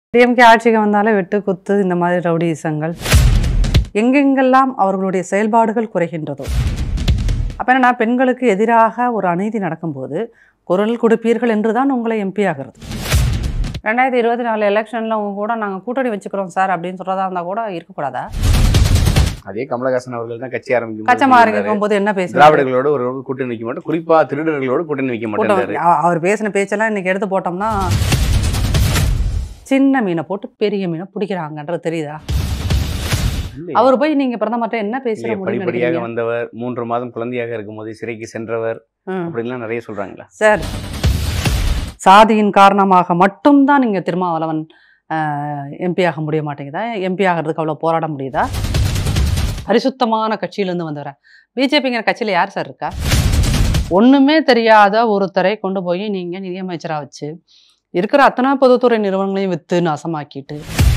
DMK ஆட்சிக்கு வந்தாலே வெட்டு குத்து இந்த மாதிரி ரவுடிசங்கள் எங்கெங்கெல்லாம் அவர்களுடைய செயல்பாடுகள் குறைகின்றதோ அப்போ என்னன்னா பெண்களுக்கு எதிராக ஒரு அநீதி நடக்கும்போது குரல் கொடுப்பீர்கள் என்று தான் உங்களை எம்பி ஆகிறது ரெண்டாயிரத்தி இருபத்தி நாலு எலெக்ஷனில் உங்க கூட நாங்கள் கூட்டணி வச்சுக்கிறோம் சார் அப்படின்னு சொல்கிறதா இருந்தால் கூட இருக்கக்கூடாதா அதே கமலஹாசன் அவர்கள் தான் கட்சி ஆரம்பிக்கும் கச்சமா போது சொல்லியிருந்தாரு. இருக்கும் போது என்ன பேசுறாரு திராவிடர்களோட ஒரு கூட்டணி வைக்க மாட்டோம் குறிப்பா திருடர்களோட கூட்டணி வைக்க கூட்டம் மாட்டேன் அவ- அவர் பேசின பேச்செல்லாம் இன்னைக்கு எடுத்து போட்டோம்னா சின்ன மீனை போட்டு பெரிய மீனை பிடிக்கிறாங்கன்றது தெரியுதா அவர் போய் நீங்க பிரதமர்கிட்ட என்ன பேசுற முடியும் படிப்படியாக நினைக்கிறீங்க? வந்தவர் மூன்று மாதம் குழந்தையாக இருக்கும்போது சிறைக்கு சென்றவர் ம். அப்படின்லாம் நிறைய சொல்றாங்களா சார் சாதியின் காரணமாக மட்டும்தான் நீங்க திருமாவளவன் எம்பி ஆக முடிய மாட்டேங்குதா எம்பி ஆகிறதுக்கு அவ்வளோ போராட முடியுதா பரிசுத்தமான கட்சியிலேருந்து வந்தவர பிஜேபிங்கிற கட்சியில் யார் சார் இருக்கா ஒன்றுமே தெரியாத ஒருத்தரை கொண்டு போய் நீங்கள் நிதியமைச்சராக வச்சு இருக்கிற அத்தனை பொதுத்துறை நிறுவனங்களையும் விற்று நாசமாக்கிட்டு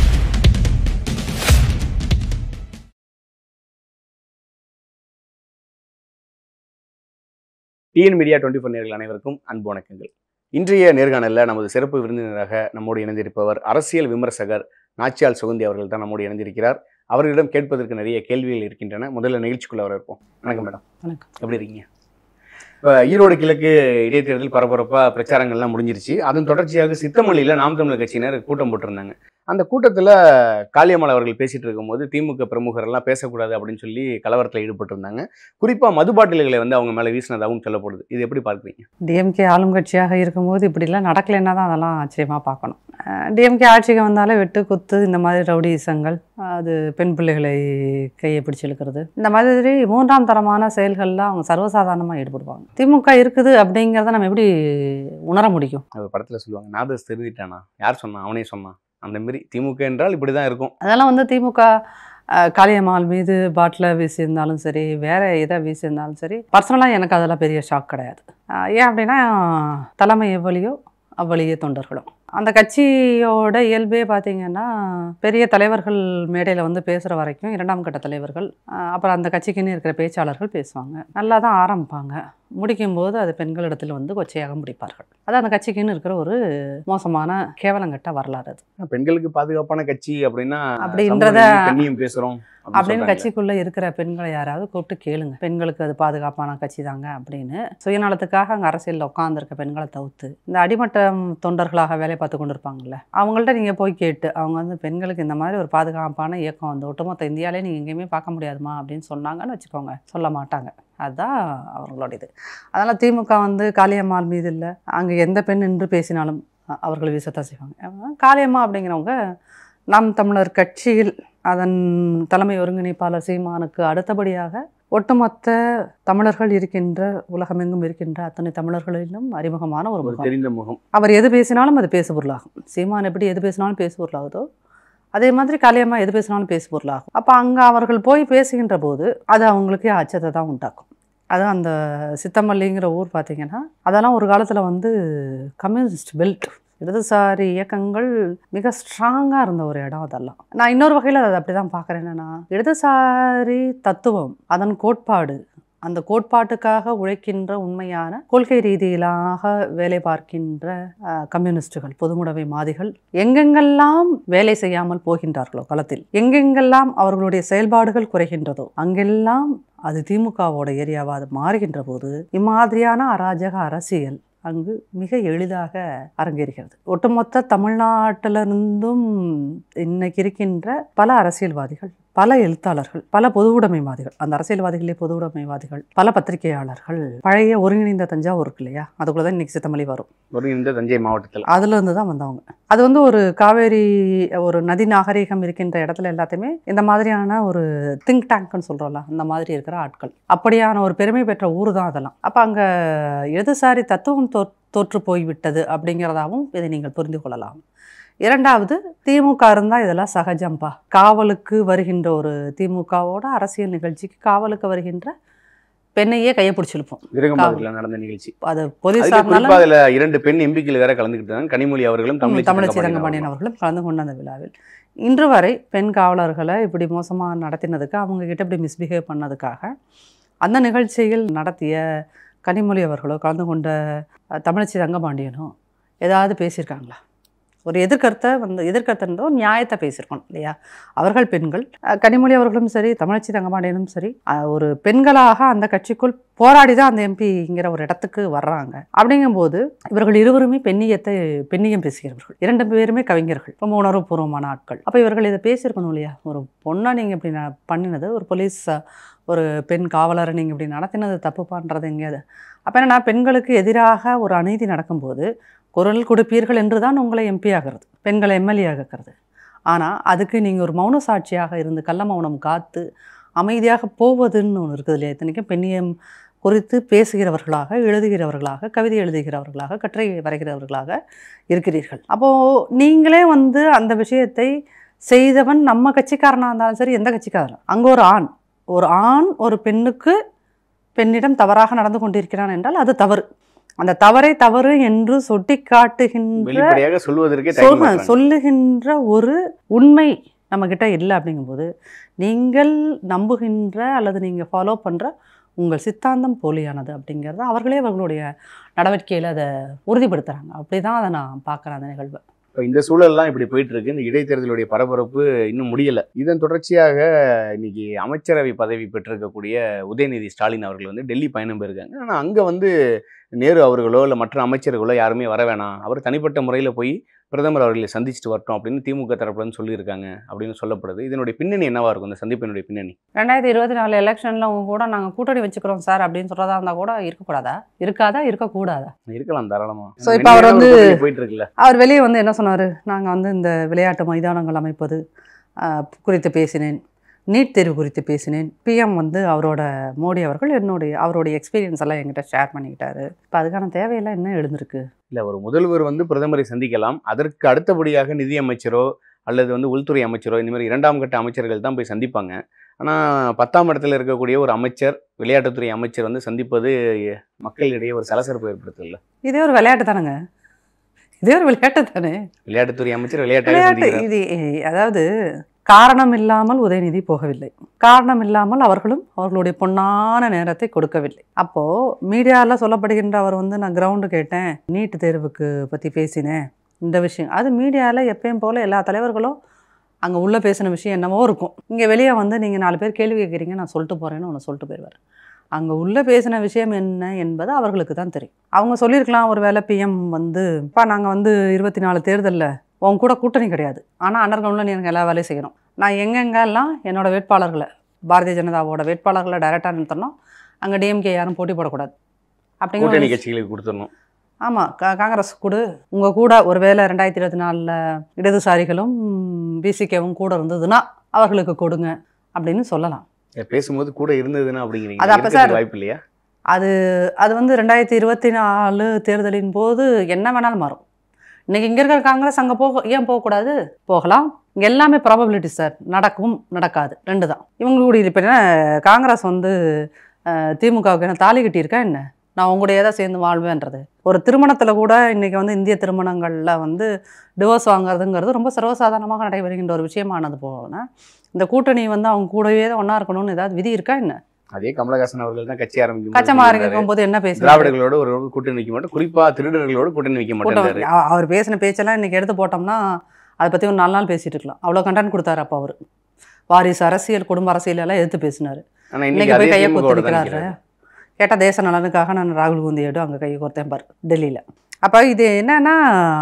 டிஎன் மீடியா டுவெண்ட்டி ஃபோர் நேர்கள் அனைவருக்கும் அன்பு வணக்கங்கள் இன்றைய நேர்காணலில் நமது சிறப்பு விருந்தினராக நம்மோடு இணைந்திருப்பவர் அரசியல் விமர்சகர் நாச்சியால் சுகந்தி அவர்கள் தான் நம்மோடு இணைந்திருக்கிறார் அவர்களிடம் கேட்பதற்கு நிறைய கேள்விகள் இருக்கின்றன முதல்ல நிகழ்ச்சிக்குள்ள வர இருப்போம் வணக்கம் மேடம் வணக்கம். எப்படி இருக்கீங்க இப்போ ஈரோடு கிழக்கு இடைத்தேர்தல் பரபரப்பாக பிரச்சாரங்கள்லாம் முடிஞ்சிருச்சு அதன் தொடர்ச்சியாக சித்தமல்லியில் நாம் தமிழர் கட்சியினர் கூட்டம் போட்டிருந்தாங்க அந்த கூட்டத்தில் காளியம்மாள் அவர்கள் பேசிட்டு இருக்கும்போது திமுக பிரமுகர் எல்லாம் பேசக்கூடாது அப்படின்னு சொல்லி கலவரத்தில் ஈடுபட்டிருந்தாங்க குறிப்பாக மது பாட்டில்களை வந்து அவங்க மேலே வீசினதாகவும் சொல்லப்படுது இது எப்படி பார்க்குறீங்க டிஎம்கே ஆளும் கட்சியாக இருக்கும்போது இப்படிலாம் நடக்கலைன்னா தான் அதெல்லாம் ஆச்சரியமாக பார்க்கணும் டிஎம்கே ஆட்சிக்கு வந்தாலே வெட்டு குத்து இந்த மாதிரி ரவுடிசங்கள் அது பெண் பிள்ளைகளை கையை பிடிச்சு இழுக்கிறது இந்த மாதிரி மூன்றாம் தரமான செயல்கள்லாம் அவங்க சர்வசாதாரணமாக ஈடுபடுவாங்க திமுக இருக்குது அப்படிங்கிறத நம்ம எப்படி உணர முடியும் அது படத்தில் சொல்லுவாங்க நாதஸ் திருதிட்டானா யார் சொன்னான் அவனே சொன்னான் அந்த மாதிரி திமுக என்றால் இப்படி தான் இருக்கும் அதெல்லாம் வந்து திமுக அஹ், காளியம்மாள் மீது பாட்டில் வீசியிருந்தாலும் சரி வேற எதை வீசியிருந்தாலும் சரி பர்சனலாக எனக்கு அதெல்லாம் பெரிய ஷாக் கிடையாது அஹ், ஏன் அப்படின்னா தலைமை எவ்வளியோ அவ்வளியே தொண்டர்களும் அந்த கட்சியோட இயல்பே பார்த்தீங்கன்னா பெரிய தலைவர்கள் மேடையில் வந்து பேசுகிற வரைக்கும் இரண்டாம் கட்ட தலைவர்கள் அஹ், அப்புறம் அந்த கட்சிக்குன்னு இருக்கிற பேச்சாளர்கள் பேசுவாங்க நல்லா தான் ஆரம்பிப்பாங்க முடிக்கும்போது அது பெண்களிடத்தில் வந்து கொச்சையாக முடிப்பார்கள் அது அந்த கட்சிக்குன்னு இருக்கிற ஒரு மோசமான கேவலங்கட்ட வரலாறு அது பெண்களுக்கு பாதுகாப்பான கட்சி அப்படின்னா அப்படின்றத- சமூக நீதி, பெண்ணியம் பேசுறோம் அப்படின்னு சொல்றாங்க. கட்சிக்குள்ள இருக்கிற பெண்களை யாராவது கூப்பிட்டு கேளுங்க பெண்களுக்கு அது பாதுகாப்பான கட்சி தாங்க அப்படின்னு சுயநலத்துக்காக அங்கே அரசியலில் உட்காந்துருக்க பெண்களை தவிர்த்து இந்த அடிமட்ட தொண்டர்களாக வேலை பார்த்து கொண்டு இருப்பாங்கல்ல அவங்கள்ட்ட நீங்கள் போய் கேட்டு அவங்க வந்து பெண்களுக்கு இந்த மாதிரி ஒரு பாதுகாப்பான இயக்கம் வந்து ஒட்டுமொத்த இந்தியாவிலே நீங்கள் எங்கேயுமே பார்க்க முடியாதுமா அப்படின்னு சொன்னாங்கன்னு வச்சுக்கோங்க சொல்ல மாட்டாங்க அதுதான் அவங்களோட இது அதனால் திமுக வந்து காளியம்மாள் மீது இல்லை அங்கே எந்த பெண் நின்று பேசினாலும் அ- அவர்கள் வீசத்தான் செய்வாங்க காளியம்மா அப்படிங்கிறவங்க நாம் தமிழர் கட்சியில் அதன் தலைமை ஒருங்கிணைப்பாளர் சீமானுக்கு அடுத்தபடியாக ஒட்டுமொத்த தமிழர்கள் இருக்கின்ற உலகமெங்கும் இருக்கின்ற அத்தனை தமிழர்களிலும் அறிமுகமான ஒரு ஒரு முகம் தெரிந்த முகம் அவர் எது பேசினாலும் அது பேசு பொருளாகும் சீமான் எப்படி எது பேசினாலும் பேசு பொருளாகுதோ அதே மாதிரி காளியம்மா எது பேசினாலும் பேசு பொருளாகும் அப்போ அங்கே அவர்கள் போய் பேசுகின்ற போது அது அவங்களுக்கு அச்சத்தை தான் உண்டாக்கும் அது அந்த சித்தமல்லிங்கிற ஊர் பார்த்தீங்கன்னா அதெல்லாம் ஒரு காலத்தில் வந்து கம்யூனிஸ்ட் பெல்ட் இடதுசாரி இயக்கங்கள் மிக ஸ்ட்ராங்காக இருந்த ஒரு இடம் அதெல்லாம் நான் இன்னொரு வகையில் அதை அப்படி தான் பார்க்குறேன் என்னென்னா இடதுசாரி தத்துவம் அதன் கோட்பாடு அந்த கோட்பாட்டுக்காக உழைக்கின்ற உண்மையான கொள்கை ரீதியிலாக வேலை பார்க்கின்ற அஹ், கம்யூனிஸ்டுகள் பொதுமுடமை மாதிகள் எங்கெங்கெல்லாம் வேலை செய்யாமல் போகின்றார்களோ களத்தில் எங்கெங்கெல்லாம் அவர்களுடைய செயல்பாடுகள் குறைகின்றதோ அங்கெல்லாம் அது திமுகவோட ஏரியாவா அது மாறுகின்ற போது இம்மாதிரியான அராஜக அரசியல் அங்கு மிக எளிதாக அரங்கேறுகிறது ஒட்டுமொத்த தமிழ்நாட்டிலிருந்தும் இன்னைக்கு இருக்கின்ற பல அரசியல்வாதிகள் பல எழுத்தாளர்கள் பல பொது உடைமைவாதிகள் அந்த அரசியல்வாதிகளே பொது உடைமைவாதிகள் பல பத்திரிகையாளர்கள் பழைய ஒருங்கிணைந்த தஞ்சாவூர் இருக்கு இல்லையா அதுக்குள்ள தான் இன்னைக்கு சித்தமல்லி வரும் ஒரு இந்த தஞ்சை மாவட்டத்தில் அதுல இருந்து தான் வந்தவங்க அது வந்து ஒரு காவேரி ஒரு நதி நாகரீகம் இருக்கின்ற இடத்துல எல்லாத்தையுமே இந்த மாதிரியான ஒரு திங்க் டேங்க்னு சொல்றோம்ல அந்த மாதிரி இருக்கிற ஆட்கள் அப்படியான ஒரு பெருமை பெற்ற ஊர் தான் அதெல்லாம் அப்ப அங்க இடதுசாரி தத்துவம் தோ தோற்று போய்விட்டது அப்படிங்கிறதாவும் இதை நீங்கள் புரிந்து கொள்ளலாம் இரண்டாவது திமுக இருந்தால் இதெல்லாம் சகஜம்பா காவலுக்கு வருகின்ற ஒரு திமுகவோட அரசியல் நிகழ்ச்சிக்கு காவலுக்கு வருகின்ற பெண்ணையே கையை பிடிச்சிருப்போம் விருகம்பாக்கத்தில் நடந்த நிகழ்ச்சி அது அதுக்கு போலீஸார்னாலும் குறிப்பா அதுல இரண்டு பெண் எம்பிக்கள் வேற கலந்துக்கிட்டாங்க கனிமொழி அவர்களும் தமிழ் தமிழச்சி தங்கபாண்டியன் அவர்களும் கலந்து கொண்ட அந்த விழாவில் இன்று வரை பெண் காவலர்களை இப்படி மோசமாக நடத்தினதுக்கு அவங்க கிட்ட இப்படி மிஸ்பிஹேவ் பண்ணதுக்காக அந்த நிகழ்ச்சியில் நடத்திய கனிமொழி அவர்களோ கலந்து கொண்ட அஹ், தமிழச்சி தங்கபாண்டியனோ ஏதாவது பேசியிருக்காங்களா ஒரு எதிர்கருத்தை வந்து எதிர்கருத்து ஒரு நியாயத்தை பேசியிருக்கணும் இல்லையா அவர்கள் பெண்கள் அஹ் கனிமொழி அவர்களும் சரி தமிழச்சி தங்கமாண்டியனும் சரி அஹ் ஒரு பெண்களாக அந்த கட்சிக்குள் போராடி தான் அந்த எம்பிங்கிற ஒரு இடத்துக்கு வர்றாங்க அப்படிங்கும்போது இவர்கள் இருவருமே பெண்ணியத்தை பெண்ணியம் பேசுகிறவர்கள் இரண்டு பேருமே கவிஞர்கள் ரொம்ப உணர்வுபூர்வமான ஆட்கள் அப்போ இவர்கள் இதை பேசியிருக்கணும் இல்லையா ஒரு பொண்ணை நீங்கள் இப்படி ந- பண்ணினது ஒரு போலீஸ் அஹ், ஒரு பெண் காவலரை நீங்கள் இப்படி நடத்தினது தப்பு பண்ணுறது எங்கேயாது அப்போ என்னன்னா பெண்களுக்கு எதிராக ஒரு அநீதி நடக்கும்போது குரல் கொடுப்பீர்கள் என்று தான் உங்களை எம்பி ஆகிறது பெண்களை எம்எல்ஏ ஆகிறது ஆனால் அதுக்கு நீங்கள் ஒரு மௌன சாட்சியாக இருந்து கள்ள மௌனம் காத்து அமைதியாக போவதுன்னு ஒன்று இருக்குது இல்லையா இத்தனைக்கும் பெண்ணியம் குறித்து பேசுகிறவர்களாக எழுதுகிறவர்களாக கவிதை எழுதுகிறவர்களாக கட்டுரை வரைகிறவர்களாக இருக்கிறீர்கள் அப்போது நீங்களே வந்து அந்த விஷயத்தை செய்தவன் நம்ம கட்சிக்காரனாக இருந்தாலும் சரி எந்த கட்சிக்காரன் அங்கே ஒரு ஆண் ஒரு ஆண் ஒரு பெண்ணுக்கு பெண்ணிடம் தவறாக நடந்து கொண்டிருக்கிறான் என்றால் அது தவறு அந்த தவறை தவறு என்று சுட்டி காட்டுகின்ற வெளிப்படையாக சொல்வதற்கே தயங்க சொல்லுங்க மாட்றாங்க. சொல்லுகின்ற ஒரு உண்மை நம்மக்கிட்ட இல்லை அப்படிங்கும்போது நீங்கள் நம்புகின்ற அல்லது நீங்கள் ஃபாலோ பண்ணுற உங்கள் சித்தாந்தம் போலியானது அப்படிங்கிறத அவர்களே அவர்களுடைய நடவடிக்கையில் அதை உறுதிப்படுத்துகிறாங்க அப்படி தான் அதை நான் பார்க்குறேன் அந்த நிகழ்வை இப்போ இந்த சூழல்லாம் இப்படி போயிட்டு இருக்கு இந்த இடைத்தேர்தலுடைய பரபரப்பு இன்னும் முடியல இதன் தொடர்ச்சியாக இன்னைக்கு அமைச்சரவை பதவி பெற்றிருக்கக்கூடிய உதயநிதி ஸ்டாலின் அவர்கள் வந்து டெல்லி பயணம் போயிருக்காங்க ஆனால் அங்கே வந்து நேரு அவர்களோ இல்லை மற்ற அமைச்சர்களோ யாருமே வர வேணாம் அவர் தனிப்பட்ட முறையில் போய் பிரதமர் அவர்களை சந்திச்சுட்டு வரட்டும் அப்படின்னு திமுக தரப்புலன்னு சொல்லியிருக்காங்க அப்படின்னு சொல்லப்படுது இதனுடைய பின்னணி என்னவா இருக்கும் இந்த சந்திப்பினுடைய பின்னணி ரெண்டாயிரத்தி இருபத்தி நாலு எலெக்ஷனில் உங்க கூட நாங்கள் கூட்டணி வச்சுக்கிறோம் சார் அப்படின்னு சொல்கிறதா இருந்தால் கூட இருக்கக்கூடாதா இருக்காதா இருக்கக்கூடாதா இருக்கலாம் தாராளமா So, இப்ப அவர் மென்மையான ஒரு வந்து- கூட்டணி போயிட்டு இருக்குல்ல அவர் வெளியே வந்து என்ன சொன்னார் நாங்கள் வந்து இந்த விளையாட்டு மைதானங்கள் அமைப்பது ஆஹ், குறித்து பேசினேன் நீட் தேர்வு குறித்து பேசினேன் பிஎம் வந்து அவரோட மோடி அவர்கள் என்னுடைய அவருடைய எக்ஸ்பீரியன்ஸ் எல்லாம் என்கிட்ட ஷேர் பண்ணிக்கிட்டாரு இப்போ அதுக்கான தேவையெல்லாம் என்ன எழுந்திருக்கு இல்ல ஒரு முதல்வர் வந்து பிரதமரை சந்திக்கலாம் அதற்கு அடுத்தபடியாக நிதி அமைச்சரோ அல்லது வந்து உள்துறை அமைச்சரோ இந்த மாதிரி இரண்டாம் கட்ட அமைச்சர்கள் தான் போய் சந்திப்பாங்க ஆனா பத்தாம் இடத்துல இருக்கக்கூடிய ஒரு அமைச்சர் விளையாட்டுத்துறை அமைச்சர் வந்து சந்திப்பது மக்களிடையே ஒரு சலசலப்பு ஏற்படுத்தல இதே ஒரு விளையாட்டு தானேங்க இதே ஒரு விளையாட்டு தானே விளையாட்டுத்துறை அமைச்சர் விளையாட்டாக விளையாட்டு சந்திக்கிறார் இது எ- அதாவது காரணம் இல்லாமல் உதயநிதி போகவில்லை காரணம் இல்லாமல் அவர்களும் அவர்களுடைய பொன்னான நேரத்தை கொடுக்கவில்லை அப்போது மீடியாவில் சொல்லப்படுகின்ற அவர் வந்து நான் கிரவுண்டு கேட்டேன் நீட் தேர்வுக்கு பற்றி பேசினேன் இந்த விஷயம் அது மீடியாவில் எப்பயும் போல் எல்லா தலைவர்களும் அங்கே உள்ளே பேசின விஷயம் என்னவோ இருக்கும் இங்கே வெளியே வந்து நீங்கள் நாலு பேர் கேள்வி கேட்குறீங்க நான் சொல்லிட்டு போகிறேன்னு ஒன்று சொல்லிட்டு போயிடுவார் அங்கே உள்ளே பேசின விஷயம் என்ன என்பது அவர்களுக்கு தான் தெரியும் அவங்க சொல்லியிருக்கலாம் ஒரு வேளை பிஎம் வந்து இப்போ நாங்கள் வந்து இருபத்தி நாலு தேர்தலில் உன் கூட கூட்டணி கிடையாது ஆனால் அண்டர் கிரவுண்டில் நீ எனக்கு எல்லா வேலையும் செய்யணும் நான் எங்கெங்கெல்லாம் என்னோட வேட்பாளர்களை பாரதிய ஜனதாவோட வேட்பாளர்களை டைரெக்டாக நிறுத்தணும் அங்கே டிஎம்கே யாரும் போட்டி போடக்கூடாது கூட்டணி அப்படிங்கிற கட்சிகளுக்கு கொடுத்துடணும் ஆமாம் கா காங்கிரஸ் கூட உங்கள் கூட ஒருவேளை ரெண்டாயிரத்தி இருபத்தி நாலில் இடதுசாரிகளும் பிசிகேவும் கூட இருந்ததுன்னா அவர்களுக்கு கொடுங்க அப்படின்னு சொல்லலாம் இல்ல, பேசும்போது கூட இருந்ததுன்னா அப்படிங்கிறீங்க அது அப்ப இருக்கிறதுக்கு சார் வாய்ப்பு இல்லையா அது அது வந்து ரெண்டாயிரத்தி இருபத்தி நாலு தேர்தலின் போது என்ன வேணாலும் மாறும் இன்னைக்கு இங்கே இருக்கிற காங்கிரஸ் அங்கே போக ஏன் போகக்கூடாது போகலாம் இங்கே எல்லாமே ப்ராபபிலிட்டி சார் நடக்கும் நடக்காது ரெண்டு தான் இவங்களுடைய இப்போ என்ன காங்கிரஸ் வந்து அஹ், திமுகவுக்கு என்ன தாலி கட்டியிருக்கா என்ன நான் உங்களுடைய தான் சேர்ந்து வாழ்வேன்றது ஒரு திருமணத்தில் கூட இன்றைக்கி வந்து இந்திய திருமணங்களில் வந்து டிவோர்ஸ் வாங்குறதுங்கிறது ரொம்ப சர்வசாதாரணமாக நடைபெறுகின்ற ஒரு விஷயமானது போல இந்த கூட்டணி வந்து அவங்க கூடவே தான் ஒன்றா இருக்கணும்னு ஏதாவது விதி இருக்கா என்ன அதே கமலஹாசன் அவர்கள் தான் கட்சி ஆரம்பிக்கும் கச்சமா போது இருக்கும் போது என்ன பேசுறாரு திராவிடர்களோட ஒரு கூட்டணி வைக்க மாட்டோம் குறிப்பா திருடர்களோட கூட்டணி வைக்க கூட்டம் மாட்டேன் அவ- அவர் பேசின பேச்செல்லாம் இன்னைக்கு எடுத்து போட்டோம்னா அதை பற்றி ஒரு நாலு நாள் பேசிட்டு இருக்கலாம் அவ்வளோ கண்டென்ட் கொடுத்தாரு அப்போ அவர் வாரிசு அரசியல் குடும்ப அரசியல் எல்லாம் எதிர்த்து பேசினார் ஆனா இன்னைக்கு இன்னைக்கு அதே போய் கையை திமுக கோர்த்து வோட தான் நிற்கிறாரு நிக்கிறாரு. கேட்டால் தேச நலனுக்காக நான் ராகுல் காந்தியோடு அங்கே கையை கோர்த்தேன் பார் டெல்லியில் அப்போ இது என்னன்னா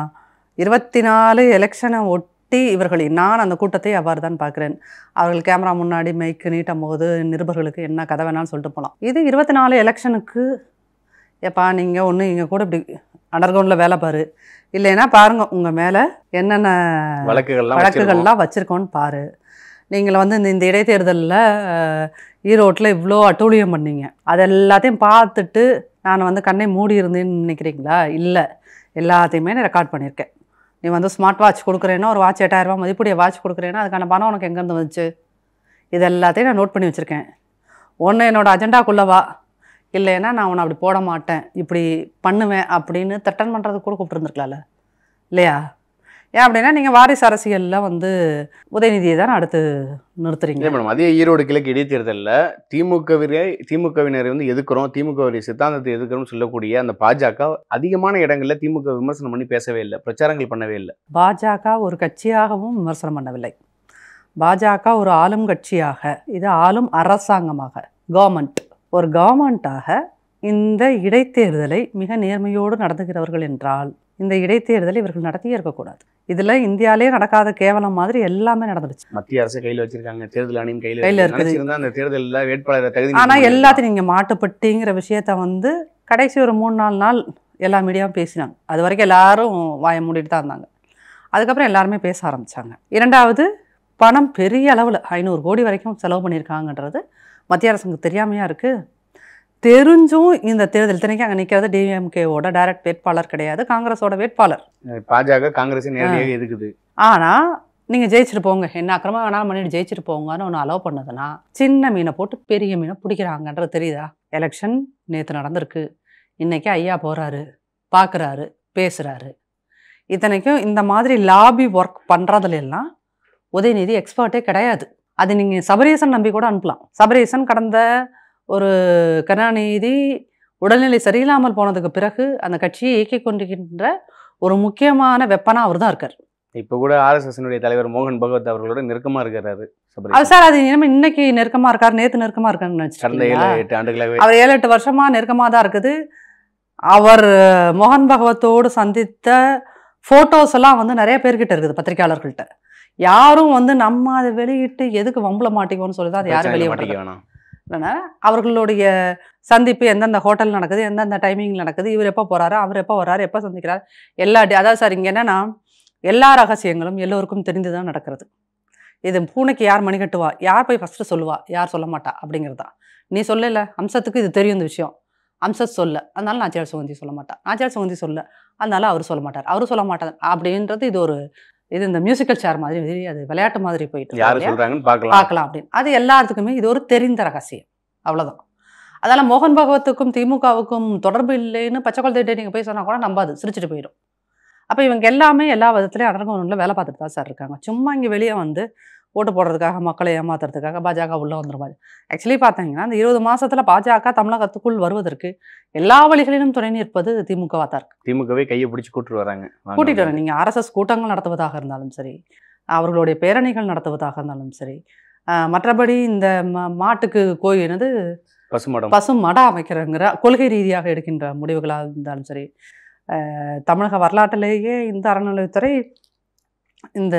இருபத்தி நாலு எலெக்ஷனை ஒட்டி இவர்கள் நான் அந்த கூட்டத்தை அவ்வாறு தான் பார்க்குறேன் அவர்கள் கேமரா முன்னாடி மைக்கு நீட்டும் போது நிருபர்களுக்கு என்ன கதை வேணாலும் சொல்லிட்டு போகலாம் இது இருபத்தி நாலு எலெக்ஷனுக்கு ஏப்பா நீங்கள் ஒன்று இங்கே கூட இப்படி அண்டர் கிரவுண்டில் வேலை பாரு இல்லைன்னா பாருங்க உங்கள் மேலே என்னென்ன வழக்குகள்லாம் வச்சிருக்கோம். வழக்குகள்லாம் வச்சுருக்கோன்னு பாரு நீங்கள் வந்து இந்த இந்த இடைத்தேர்தலில் ஈரோட்டில் இவ்வளோ அட்டூழியம் பண்ணீங்க அது எல்லாத்தையும் பார்த்துட்டு நான் வந்து கண்ணை மூடி இருந்தேன்னு நினைக்கிறீங்களா இல்லை எல்லாத்தையுமே நான் ரெக்கார்ட் பண்ணியிருக்கேன் நீ வந்து ஸ்மார்ட் வாட்ச் கொடுக்குறேன்னா ஒரு வாட்ச் எட்டாயிரரூபா மதிப்புடைய வாட்ச் கொடுக்குறேன்னா அதுக்கான பணம் உனக்கு எங்கேருந்து வந்துச்சு இது எல்லாத்தையும் நான் நோட் பண்ணி வச்சுருக்கேன் ஒன்று என்னோட அஜெண்டாக்குள்ளே வா இல்லைன்னா நான் உன்னை அப்படி போட மாட்டேன் இப்படி பண்ணுவேன் அப்படின்னு த்ரெட்டன் பண்ணுறதுக்கு கூட கூப்பிட்டுருந்துருக்கலாம்ல இல்லையா ஏன் அப்படின்னா நீங்கள் வாரிசு அரசியலில் வந்து உதயநிதியை தான் அடுத்து நிறுத்துறீங்க இல்லை மேடம் அதே ஈரோடு கிழக்கு இடைத்தேர்தலில் திமுகவினை திமுகவினரை வந்து எதிர்க்கிறோம் திமுகவுடைய சித்தாந்தத்தை எதிர்க்கிறோம்னு சொல்லக்கூடிய அந்த பாஜக அதிகமான இடங்கள்ல திமுக விமர்சனம் பண்ணி பேசவே இல்லை பிரச்சாரங்கள் பண்ணவே இல்லை பாஜக ஒரு கட்சியாகவும் விமர்சனம் பண்ணவில்லை பாஜக ஒரு ஆளும் கட்சியாக இது ஆளும் அரசாங்கமாக கவர்மெண்ட் ஒரு கவர்மெண்ட்டாக இந்த இடைத்தேர்தலை மிக நேர்மையோடு நடத்துகிறவர்கள் என்றால் இந்த இடைத்தேர்தலை இவர்கள் நடத்தியே இருக்கக்கூடாது இதில் இந்தியாவிலே நடக்காத கேவலம் மாதிரி எல்லாமே நடந்துடுச்சு மத்திய அரசு கையில் வச்சிருக்காங்க தேர்தல் ஆணையம் கையில் கையில இருக்குது. இருக்குது. நினைச்சிருந்தா அந்த தேர்தலில் வேட்பாளரை தகுதி ஆனால் நீக்கம் எல்லாத்தையும் நீங்கள் மாட்டுப்பட்டிங்கிற விஷயத்த வந்து கடைசி ஒரு மூணு நாலு நாள் எல்லா மீடியாவும் பேசினாங்க அது வரைக்கும் எல்லாரும் வாயை மூடிட்டு தான் இருந்தாங்க அதுக்கப்புறம் எல்லாருமே பேச ஆரம்பிச்சாங்க இரண்டாவது பணம் பெரிய அளவில் ஐநூறு கோடி வரைக்கும் செலவு பண்ணியிருக்காங்கன்றது மத்திய அரசுக்கு தெரியாமையா இருக்குது தெரிஞ்சும் இந்த தேர்தல் இத்தனைக்கும் அங்கே நிற்கிறது டிஎம்கேவோட டைரக்ட் வேட்பாளர் கிடையாது காங்கிரஸோட வேட்பாளர் பண்ணிருக்காங்க. பாஜக காங்கிரஸ் நேரடியாக எதுக்குது ஆனால் நீங்கள் ஜெயிச்சுட்டு போங்க என்ன அக்கிரமம் வேணாலும் பண்ணிட்டு ஜெயிச்சுட்டு போங்கன்னு ஒன்று அலோவ் பண்ணதுன்னா சின்ன மீனை போட்டு பெரிய மீனை பிடிக்கிறாங்கன்றது தெரியுதா எலெக்ஷன் நேற்று நடந்திருக்கு இன்னைக்கு ஐயா போகிறாரு பார்க்குறாரு பேசுகிறாரு இத்தனைக்கும் இந்த மாதிரி லாபி ஒர்க் பண்ணுறதுல எல்லாம் உதயநிதி எக்ஸ்பர்ட்டே கிடையாது அது நீங்கள் சபரீசன் நம்பி கூட அனுப்பலாம் சபரீசன் கடந்த ஒரு கருணாநிதி உடல்நிலை சரியில்லாமல் போனதுக்கு பிறகு அந்த கட்சியை இயக்கிக் கொண்டிருக்கின்ற ஒரு முக்கியமான வெப்பனா அவர் தான் இருக்கார் இப்போ கூட ஆர்எஸ்எஸ்னுடைய தலைவர் மோகன் பகவத் அவர்களோட நெருக்கமா இருக்கிறாரு அது சபரீஷ். சார் அது இனிமே இன்னைக்கு நெருக்கமா இருக்கார் நேத்து நெருக்கமா இருக்காருன்னு கடந்த ஏழு நினைச்சிருக்கீங்களா எட்டு ஆண்டுகளாகவே அவர் ஏழு எட்டு வருஷமா நெருக்கமா தான் இருக்குது அவர் மோகன் பகவத்தோடு சந்தித்த ஃபோட்டோஸ் எல்லாம் வந்து நிறைய பேர்கிட்ட இருக்குது பத்திரிக்கையாளர்கள்ட்ட யாரும் வந்து நம்ம அதை வெளியிட்டு எதுக்கு வம்புல மாட்டிக்குவோம்னு சொல்லி தான் அது யாரும் பிரச்சனையில வெளியே மாட்டிக்க மாட்டேங்க வேணாம் இல்லைன்னா அவர்களுடைய சந்திப்பு எந்தெந்த ஹோட்டல் நடக்குது எந்தெந்த டைமிங் நடக்குது இவர் எப்போ போறாரு அவர் எப்போ வராரு எப்போ சந்திக்கிறார் எல்லா டி- அதாவது சார் இங்கே என்னன்னா எல்லா ரகசியங்களும் எல்லோருக்கும் தெரிந்து தான் நடக்கிறது இது பூனைக்கு யார் மணி கட்டுவா யார் போய் ஃபஸ்ட்டு சொல்லுவா யார் சொல்ல மாட்டா அப்படிங்கிறது தான் நீ சொல்லல அம்சத்துக்கு இது தெரியும் இந்த விஷயம் அம்சத் சொல்ல அதனால நாச்சியார் சுகந்தி சொல்ல மாட்டா நாச்சியார் சுகந்தி சொல்ல அதனால அவர் சொல்ல மாட்டார் அவரும் சொல்ல மாட்டார் அப்படின்றது இது ஒரு இது இந்த மியூசிக்கல் சேர் மாதிரி அது விளையாட்டு மாதிரி போயிட்டு இருக்கு யாரு இல்லையா? சொல்றாங்கன்னு பார்க்கலாம் பார்க்கலாம் அப்படின்னு அது எல்லாத்துக்குமே இது ஒரு தெரிந்த ரகசியம் அவ்வளவுதான் அதனால மோகன் பகவத்துக்கும் திமுகவுக்கும் தொடர்பு இல்லைன்னு பச்சை குழந்தைகிட்ட நீங்கள் போய் சொன்னா கூட நம்பாது சிரிச்சிட்டு போயிடும் அப்போ இவங்க எல்லாமே எல்லா விதத்துலையும் அடர்கவனில் வேலை பார்த்துட்டு தான் சார் இருக்காங்க சும்மா இங்கே வெளியே வந்து ஓட்டு போடுறதுக்காக மக்களை ஏமாத்துறதுக்காக பாஜக உள்ளே வந்துருவாங்க ஆக்சுவலி பார்த்தீங்கன்னா இந்த இருபது மாசத்துல பாஜக தமிழகத்துக்குள் வருவதற்கு எல்லா வழிகளிலும் துணை நிற்பது திமுகவாக தான் இருக்கு திமுகவே கையை பிடிச்சி கூட்டிட்டு வராங்க வாங்க. கூட்டிட்டு வரேன் நீங்கள் ஆர்எஸ்எஸ் கூட்டங்கள் நடத்துவதாக இருந்தாலும் சரி அவர்களுடைய பேரணிகள் நடத்துவதாக இருந்தாலும் சரி ஆஹ் மற்றபடி இந்த ம- மாட்டுக்கு கோயில் என்னது பசுமடம் பசு மடம் அமைக்கிறங்கிற கொள்கை ரீதியாக எடுக்கின்ற முடிவுகளாக இருந்தாலும் சரி ஆஹ் தமிழக வரலாற்றிலேயே இந்த அறநிலையத்துறை இந்த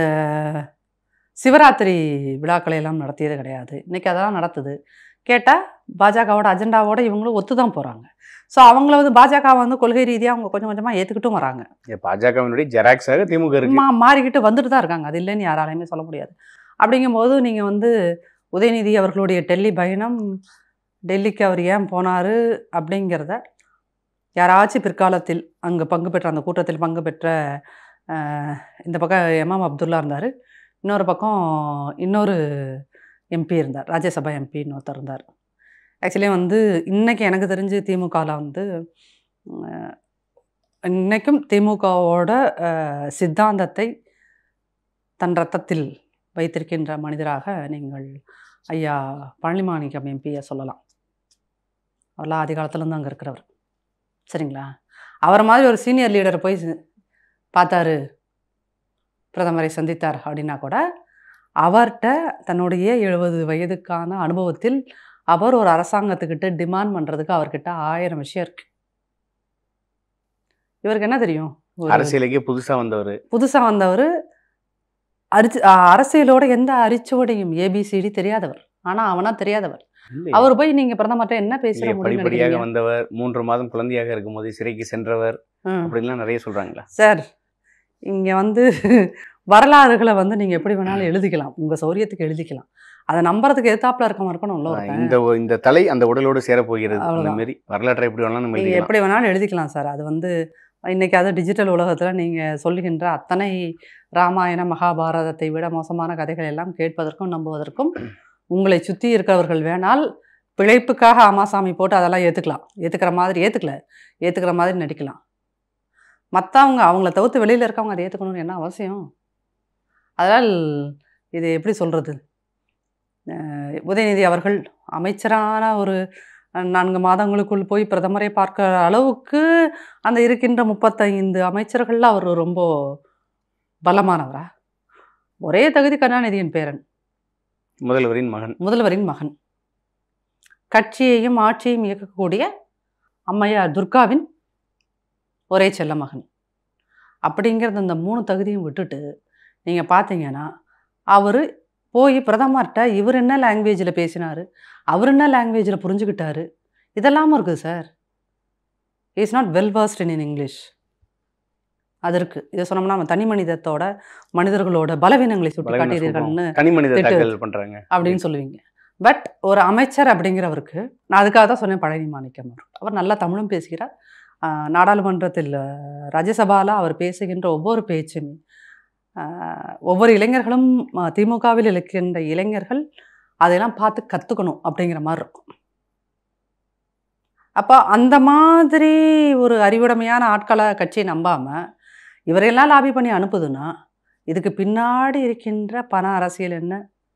சிவராத்திரி விழாக்களை எல்லாம் நடத்தியது கிடையாது இன்னைக்கு அதெல்லாம் நடத்துது கேட்டால் பாஜகவோட அஜெண்டாவோட இவங்களும் ஒத்து தான் போகிறாங்க ஸோ அவங்கள வந்து பாஜக வந்து கொள்கை ரீதியாக அவங்க கொஞ்சம் கொஞ்சமாக ஏற்றுக்கிட்டும் வராங்க பாஜகவினுடைய ஜெராக்ஸாக திமுக இருக்கு மா மாறிக்கிட்டு வந்துட்டு தான் இருக்காங்க அது இல்லைன்னு யாராலையுமே சொல்ல முடியாது அப்படிங்கும்போது நீங்கள் வந்து உதயநிதி அவர்களுடைய டெல்லி பயணம் டெல்லிக்கு அவர் ஏன் போனார் அப்படிங்கிறத யாராச்சும் பிற்காலத்தில் அங்கே பங்கு பெற்ற அந்த கூட்டத்தில் பங்கு பெற்ற அஹ், இந்த பக்கம் எம்எம் அப்துல்லா இருந்தார் இன்னொரு பக்கம் இன்னொரு எம்பி இருந்தார் ராஜ்யசபா எம்பி இன்னொருத்தர் இருந்தார் ஆக்சுவலி வந்து இன்னைக்கு எனக்கு தெரிஞ்சு திமுகவில் வந்து அஹ், இன்னைக்கும் திமுகவோட அஹ், சித்தாந்தத்தை தன் ரத்தத்தில் வைத்திருக்கின்ற மனிதராக நீங்கள் ஐயா பழனிமாணிக்கம் எம்பியை சொல்லலாம் அவர்லாம் ஆதி காலத்துலேருந்து அங்கே இருக்கிறவர் சரிங்களா அவரை மாதிரி ஒரு சீனியர் லீடரை போய் சி- பார்த்தாரு பிரதமரை சந்தித்தார் அப்படின்னா கூட அவர்கிட்ட தன்னுடைய எழுபது வயதுக்கான அனுபவத்தில் அவர் ஒரு அரசாங்கத்துக்கிட்ட டிமாண்ட் பண்ணுறதுக்கு அவர்கிட்ட ஆயிரம் விஷயம் இருக்கு இவருக்கு என்ன தெரியும் ஒரு அரசியலுக்கே புதுசா வந்தவர் புதுசாக வந்தவர் அரிச்சு அ- அரசியலோட எந்த அரிச்சுவடையும் ஏபிசிடி தெரியாதவர் ஆனால் அவனா தெரியாதவர் அவர் போய் நீங்க பிரதமர்கிட்ட என்ன பேசுற முடியும் படிப்படியாக நினைக்கிறீங்க வந்தவர் மூன்று மாதம் குழந்தையாக இருக்கும்போது சிறைக்கு சென்றவர் அப்படின்லாம் நிறைய சொல்றாங்களா சார் இங்க வந்து வரலாறுகளை வந்து நீங்க எப்படி வேணாலும் எழுதிக்கலாம் உங்க சௌரியத்துக்கு எழுதிக்கலாம் அதை நம்புறதுக்கு எதிர்த்தாப்புல இருக்கவன் இருக்கணும்ல ஒருத்தன். இந்த இந்த தலை அந்த உடலோடு சேரப்போகிறது அந்த அவ்வளவுதான். மாதிரி வரலாற்றை எப்படி வேணாலும் நம்ம நீங்க எழுதிக்கலாம் எப்படி வேணாலும் எழுதிக்கலாம் சார் அது வந்து இன்னைக்கு அது டிஜிட்டல் உலகத்துல நீங்க சொல்லுகின்ற அத்தனை ராமாயண மகாபாரதத்தை விட மோசமான கதைகள் எல்லாம் கேட்பதற்கும் நம்புவதற்கும் உங்களை சுற்றி இருக்கிறவர்கள் வேணால் பிழைப்புக்காக ஆமாசாமி போட்டு அதெல்லாம் ஏற்றுக்கலாம் ஏற்றுக்கிற மாதிரி ஏற்றுக்கல ஏற்றுக்கிற மாதிரி நடிக்கலாம் மற்றவங்க அவங்கள தவிர்த்து வெளியில் இருக்கவங்க அதை ஏற்றுக்கணும்னு என்ன அவசியம் அதனால் இது எப்படி சொல்கிறது உதயநிதி அவர்கள் அமைச்சரான ஒரு அஹ், நான்கு மாதங்களுக்குள் போய் பிரதமரை பார்க்க அளவுக்கு அந்த இருக்கின்ற முப்பத்தைந்து அமைச்சர்களில் அவர் ரொம்ப பலமானவரா ஒரே தகுதி கருணாநிதியின் பேரன் முதல்வரின் மகன் முதல்வரின் மகன் கட்சியையும் ஆட்சியையும் இயக்கக்கூடிய அம்மையார் துர்காவின் ஒரே செல்ல மகன் அப்படிங்கிறது அந்த மூணு தகுதியும் விட்டுட்டு நீங்கள் பார்த்தீங்கன்னா அவர் போய் பிரதமர்கிட்ட இவர் என்ன லாங்குவேஜில் பேசினார் அவர் என்ன லாங்குவேஜில் புரிஞ்சுக்கிட்டாரு இதெல்லாமும் இருக்குது sir is not well versed in in English அது இருக்குது இதை சொன்னோம்னா நம்ம தனி மனிதத்தோட மனிதர்களோட பலவீனங்களை சுட்டி பலவீனம் காட்டுகிறீர்கள்னு தனி மனித திட்டு. தாக்கல் பண்றாங்க அப்படின்னு சொல்லுவீங்க பட் ஒரு அமைச்சர் அப்படிங்கிறவருக்கு நான் அதுக்காக தான் சொன்னேன் பழனி மாணிக்கம் அவர் அவர் நல்லா தமிழும் பேசுகிறார் ஆஹ் நாடாளுமன்றத்தில் ஆஹ் ராஜ்யசபால அவர் பேசுகின்ற ஒவ்வொரு பேச்சுமே ஆஹ் ஒவ்வொரு இளைஞர்களும் ஆஹ் திமுகவில் இருக்கின்ற இளைஞர்கள் அதையெல்லாம் பார்த்து கற்றுக்கணும் அப்படிங்கிற மாதிரி இருக்கும் அப்போ அந்த மாதிரி ஒரு அறிவுடைமையான ஆட்களை கட்சி நம்பாமல் இவரையெல்லாம் லாபி பண்ணி அனுப்புதுன்னா இதுக்கு பின்னாடி இருக்கின்ற பண அரசியல் என்ன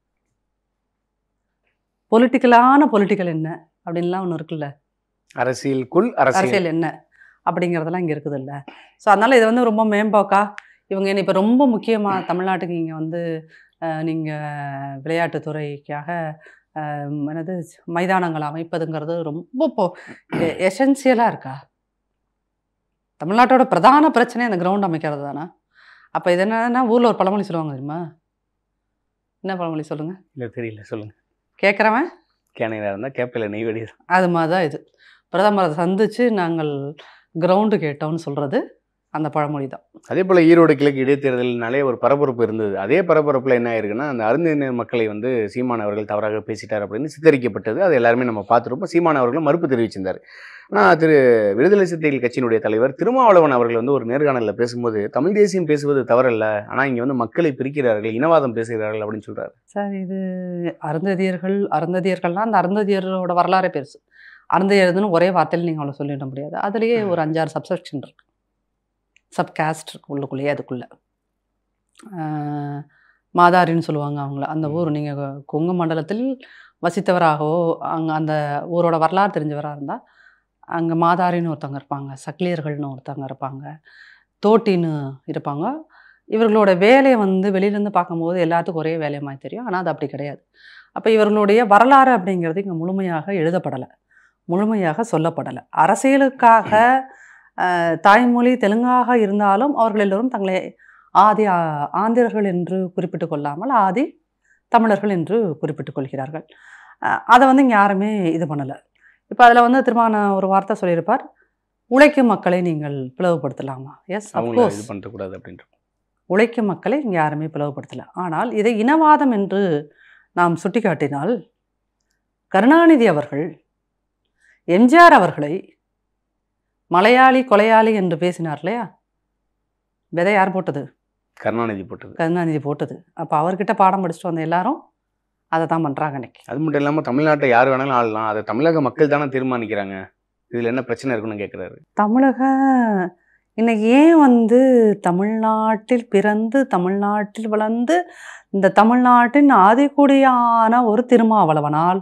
பொலிட்டிக்கலான பொலிட்டிக்கல் என்ன அப்படின்லாம் ஒன்று இருக்குல்ல அரசியலுக்குள் அரசியல் அரசியல் என்ன அப்படிங்கிறதெல்லாம் இங்கே இருக்குது இல்லை ஸோ அதனால் இது வந்து ரொம்ப மேம்போக்கா இவங்க என்ன இப்போ ரொம்ப முக்கியமாக தமிழ்நாட்டுக்கு இங்கே வந்து நீங்கள் விளையாட்டுத்துறைக்காக அஹ், என்னது மைதானங்கள் அமைப்பதுங்கிறது ரொம்ப இப்போ எசென்சியலாக இருக்கா தமிழ்நாட்டோட பிரதான பிரச்சனை அந்த கிரவுண்ட் அமைக்கிறது தானே அப்போ இது என்னன்னா ஊரில் ஒரு பழமொழி சொல்லுவாங்க தெரியுமா என்ன பழமொழி சொல்லுங்கள் இல்ல தெரியல சொல்லுங்க கேட்குறவன் கேனையா இருந்தா கேப்பில நெய் வெடி அது மாதிரி தான் இது பிரதமரை சந்தித்து நாங்கள் கிரவுண்டு கேட்டோம்னு சொல்கிறது அந்த பழமொழி தான் அதே போல ஈரோடு கிழக்கு இடைத்தேர்தலினாலே ஒரு பரபரப்பு இருந்தது அதே பரபரப்புல என்ன ஆயிருக்குன்னா அந்த அருந்தினர் மக்களை வந்து சீமான் அவர்கள் தவறாக பேசிட்டார் அப்படின்னு சித்தரிக்கப்பட்டது அது எல்லாருமே நம்ம பார்த்துருப்போம் சீமான் அவர்களும் மறுப்பு தெரிவிச்சிருந்தார் ஆனால் திரு விடுதலை சிறுத்தைகள் கட்சியினுடைய தலைவர் திருமாவளவன் அவர்கள் வந்து ஒரு நேர்காணலில் பேசும்போது தமிழ் தேசியம் பேசுவது தவறல்ல ஆனால் இங்கே வந்து மக்களை பிரிக்கிறார்கள் இனவாதம் பேசுகிறார்கள் அப்படின்னு சொல்றாரு சார் இது அருந்ததியர்கள் அருந்ததியர்கள்லாம் அந்த அருந்ததியரோட வரலாறே பெருசு அருந்ததியர்னு ஒரே வார்த்தையில் நீங்கள் அவ்வளோ சொல்லிட முடியாது அதுலேயே ஒரு அஞ்சாறு சப்செக்ஷன் இருக்கு சப் காஸ்ட் இருக்கு உள்ளுக்குள்ளேயே அதுக்குள்ளே மாதாரின்னு சொல்லுவாங்க அவங்கள அந்த ஊர் நீங்கள் கொங்கு மண்டலத்தில் வசித்தவராகவோ அங்கே அந்த ஊரோட வரலாறு தெரிஞ்சவராக இருந்தால் அங்கே மாதாரின்னு ஒருத்தவங்க இருப்பாங்க சக்லியர்கள்னு ஒருத்தவங்க இருப்பாங்க தோட்டின்னு இருப்பாங்க இவர்களோட வேலையை வந்து வெளியிலேருந்து பார்க்கும்போது எல்லாத்துக்கும் ஒரே வேலையை மாதிரி தெரியும் ஆனால் அது அப்படி கிடையாது அப்போ இவர்களுடைய வரலாறு அப்படிங்கிறது இங்கே முழுமையாக எழுதப்படலை முழுமையாக சொல்லப்படலை அரசியலுக்காக அஹ், தாய்மொழி தெலுங்காக இருந்தாலும் அவர்கள் எல்லோரும் தங்களை ஆதி ஆ- ஆந்திரர்கள் என்று குறிப்பிட்டு கொள்ளாமல் ஆதி தமிழர்கள் என்று குறிப்பிட்டுக் கொள்கிறார்கள் அஹ், அதை வந்து இங்கே யாருமே இது பண்ணலை இப்போ அதில் வந்து திருமான ஒரு வார்த்தை சொல்லியிருப்பார் உழைக்கும் மக்களை நீங்கள் பிளவுபடுத்தலாமா எஸ் அவங்கள அஃப்கோர்ஸ் இது பண்ணக்கூடாது அப்படின்ற உழைக்கும் மக்களை இங்கே யாருமே பிளவுபடுத்தலை ஆனால் இதை இனவாதம் என்று நாம் சுட்டிக்காட்டினால் கருணாநிதி அவர்கள் எம்ஜிஆர் அவர்களை மலையாளி கொலையாளி என்று பேசினார் இல்லையா விதை யார் போட்டது கருணாநிதி போட்டது கருணாநிதி போட்டது அப்போ அவர்கிட்ட பாடம் படிச்சுட்டு வந்த எல்லாரும் அதை தான் பண்ணுறாங்க இன்னைக்கு அது மட்டும் இல்லாமல் தமிழ்நாட்டை யார் வேணாலும் ஆளலாம் அதை தமிழக மக்கள் தானே தீர்மானிக்கிறாங்க இதில் என்ன பிரச்சனை இருக்குன்னு கேட்குறாரு தமிழக இன்னைக்கு ஏன் வந்து தமிழ்நாட்டில் பிறந்து தமிழ்நாட்டில் வளர்ந்து இந்த தமிழ்நாட்டின் ஆதிக்குடியான ஒரு திருமாவளவனால்